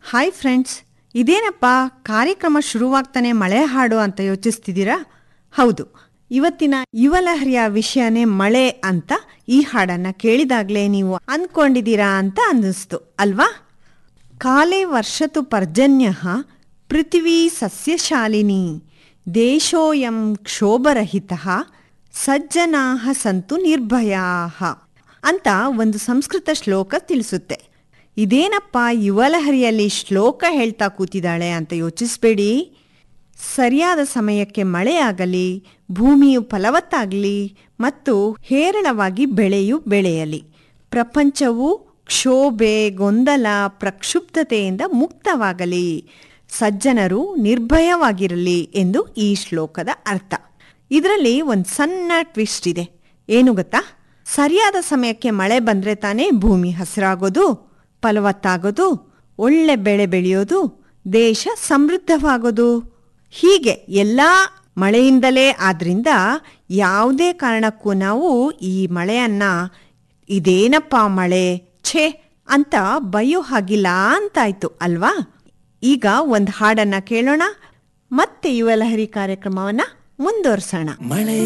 hi friends ಇದೇನಪ್ಪ ಕಾರ್ಯಕ್ರಮ ಶುರುವಾಗ್ತಾನೆ ಮಳೆ ಹಾಡು ಅಂತ ಯೋಚಿಸ್ತಿದ್ದೀರಾ ಹೌದು ಇವತ್ತಿನ ಯುವಲಹರಿಯ ವಿಷಯನೇ ಮಳೆ ಅಂತ ಈ ಹಾಡನ್ನ ಕೇಳಿದಾಗ್ಲೇ ನೀವು ಅಂದ್ಕೊಂಡಿದ್ದೀರಾ ಅಂತ ಅನ್ನಿಸ್ತು ಅಲ್ವಾ ಕಾಲೇ ವರ್ಷತು ಪರ್ಜನ್ಯ ಪೃಥ್ವೀ ಸಸ್ಯಶಾಲಿನಿ ದೇಶೋಯಂ ಕ್ಷೋಭರಹಿತ ಸಜ್ಜನಾ ಸಂತು ನಿರ್ಭಯಾ ಅಂತ ಒಂದು ಸಂಸ್ಕೃತ ಶ್ಲೋಕ ತಿಳಿಸುತ್ತೆ ಇದೇನಪ್ಪ ಯುವಲಹರಿಯಲ್ಲಿ ಶ್ಲೋಕ ಹೇಳ್ತಾ ಕೂತಿದ್ದಾಳೆ ಅಂತ ಯೋಚಿಸ್ಬೇಡಿ ಸರಿಯಾದ ಸಮಯಕ್ಕೆ ಮಳೆಯಾಗಲಿ ಭೂಮಿಯು ಫಲವತ್ತಾಗಲಿ ಮತ್ತು ಹೇರಳವಾಗಿ ಬೆಳೆಯು ಬೆಳೆಯಲಿ ಪ್ರಪಂಚವು ಕ್ಷೋಭೆ ಗೊಂದಲ ಪ್ರಕ್ಷುಬ್ಧತೆಯಿಂದ ಮುಕ್ತವಾಗಲಿ ಸಜ್ಜನರು ನಿರ್ಭಯವಾಗಿರಲಿ ಎಂದು ಈ ಶ್ಲೋಕದ ಅರ್ಥ ಇದರಲ್ಲಿ ಒಂದು ಸಣ್ಣ ಟ್ವಿಸ್ಟ್ ಇದೆ ಏನು ಗೊತ್ತಾ ಸರಿಯಾದ ಸಮಯಕ್ಕೆ ಮಳೆ ಬಂದ್ರೆ ತಾನೇ ಭೂಮಿ ಹಸಿರಾಗೋದು ಫಲವತ್ತಾಗೋದು ಒಳ್ಳೆ ಬೆಳೆ ಬೆಳೆಯೋದು ದೇಶ ಸಮೃದ್ಧವಾಗೋದು ಹೀಗೆ ಎಲ್ಲ ಮಳೆಯಿಂದಲೇ ಆದ್ರಿಂದ ಯಾವುದೇ ಕಾರಣಕ್ಕೂ ನಾವು ಈ ಮಳೆಯನ್ನ ಇದೇನಪ್ಪ ಮಳೆ ಛೇ ಅಂತ ಬಯ್ಯೋ ಹಾಗಿಲ್ಲ ಅಂತಾಯ್ತು ಅಲ್ವಾ ಈಗ ಒಂದು ಹಾಡನ್ನ ಕೇಳೋಣ ಮತ್ತೆ ಯುವಲಹರಿ ಕಾರ್ಯಕ್ರಮವನ್ನ ಮುಂದುವರ್ಸೋಣ ಮಳೆ